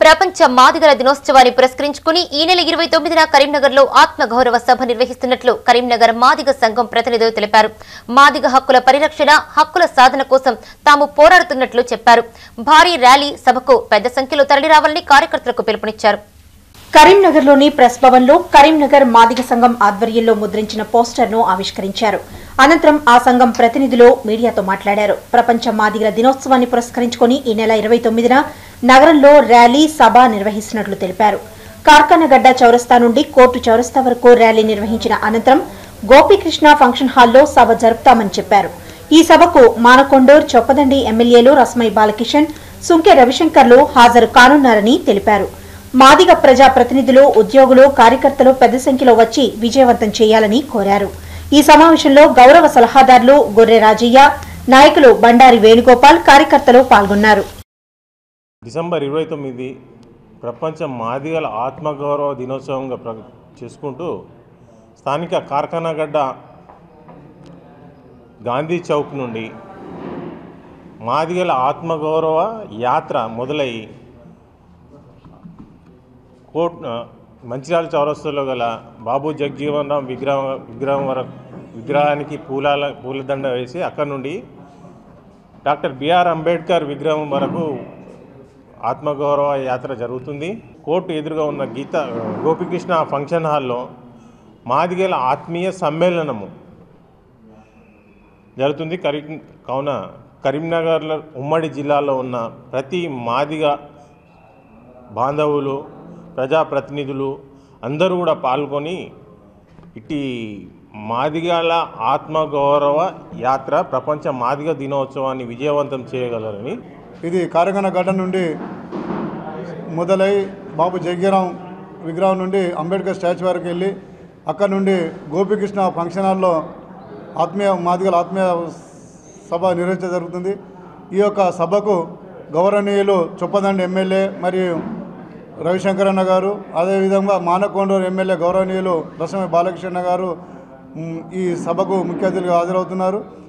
ప్రపంచ మాదిగల దినోత్సవాన్ని పురస్కరించుకుని ఈ నెల ఇరవై తొమ్మిదిన కరీంనగర్లో ఆత్మగౌరవ సభ నిర్వహిస్తున్నట్లు కరీంనగర్ మాదిగ సంఘం ప్రతినిధులు తెలిపారు మాదిగ హక్కుల పరిరక్షణ హక్కుల సాధన కోసం తాము పోరాడుతున్నట్లు చెప్పారు భారీ ర్యాలీ సభకు పెద్ద సంఖ్యలో తరలిరావాలని కార్యకర్తలకు పిలుపునిచ్చారు కరీంనగర్లోని ప్రెస్ భవన్లో కరీంనగర్ మాదిగ సంఘం ఆధ్వర్యంలో ముద్రించిన పోస్టర్ను ఆవిష్కరించారు అనంతరం ఆ సంఘం ప్రతినిధులు మీడియాతో మాట్లాడారు ప్రపంచ మాదిగల దినోత్సవాన్ని పురస్కరించుకుని ఈ నెల ఇరవై తొమ్మిదిన నగరంలో ర్యాలీ సభ నిర్వహిస్తున్నట్లు తెలిపారు కార్ఖానగడ్డ చౌరస్తా నుండి కోర్టు చౌరస్తా వరకు ర్యాలీ నిర్వహించిన అనంతరం గోపీకృష్ణ ఫంక్షన్ హాల్లో సభ జరుపుతామని చెప్పారు ఈ సభకు మానకొండూర్ చొప్పదండి ఎమ్మెల్యేలు రస్మై బాలకిషన్ సుంకె రవిశంకర్లు హాజరు కానున్నారని తెలిపారు మాదిగ ప్రజా ప్రతినిధులు ఉద్యోగులు కార్యకర్తలు పెద్ద సంఖ్యలో వచ్చి విజయవంతం చేయాలని కోరారు ఈ సమావేశంలో గౌరవ సలహాదారులు గొర్రె రాజయ్య నాయకులు బండారి వేణుగోపాల్ కార్యకర్తలు పాల్గొన్నారు డిసెంబర్ ఇరవై తొమ్మిది ప్రపంచ మాదిగల ఆత్మగౌరవ దినోత్సవంగా ప్ర చేసుకుంటూ స్థానిక కార్ఖానాగడ్డ గాంధీ చౌక్ నుండి మాదిగల ఆత్మగౌరవ యాత్ర మొదలై కోట్ ఆ, మంచిర్యాల చౌరస్తాలో గల బాబు జగజీవన్ రామ్ విగ్రహం విగ్రహం వరకు విగ్రహానికి పూలాల పూలదండ వేసి అక్కడ నుండి డాక్టర్ బిఆర్ అంబేద్కర్ విగ్రహం వరకు ఆత్మగౌరవ యాత్ర జరుగుతుంది కోర్టు ఎదురుగా ఉన్న గీత గోపికృష్ణ ఫంక్షన్ హాల్లో మాదిగల ఆత్మీయ సమ్మేళనము జరుగుతుంది కరీ కావున కరీంనగర్లో ఉమ్మడి జిల్లాలో ఉన్న ప్రతి మాదిగ బాంధవులు ప్రజాప్రతినిధులు అందరూ కూడా పాల్గొని ఇట్టి మాదిగల ఆత్మగౌరవ యాత్ర ప్రపంచ మాదిగ దినోత్సవాన్ని విజయవంతం చేయగలరని ఇది కారగన గడ్డ నుండి మొదలై బాబు జగ్గిరాం విగ్రహం నుండి అంబేద్కర్ స్టాచ్యూ వరకు వెళ్ళి అక్కడ నుండి గోపికృష్ణ ఫంక్షన్ హాల్లో ఆత్మీయ మాదిగల ఆత్మీయ సభ నిర్వహించడం జరుగుతుంది ఈ యొక్క సభకు గౌరవనీయులు చొప్పదండి ఎమ్మెల్యే మరియు రవిశంకర్ అన్న గారు అదేవిధంగా మానకొండూరు ఎమ్మెల్యే గౌరవనీయులు రసమే బాలకృష్ణ గారు మ్, ఈ సభకు ముఖ్య అతిథిగా హాజరవుతున్నారు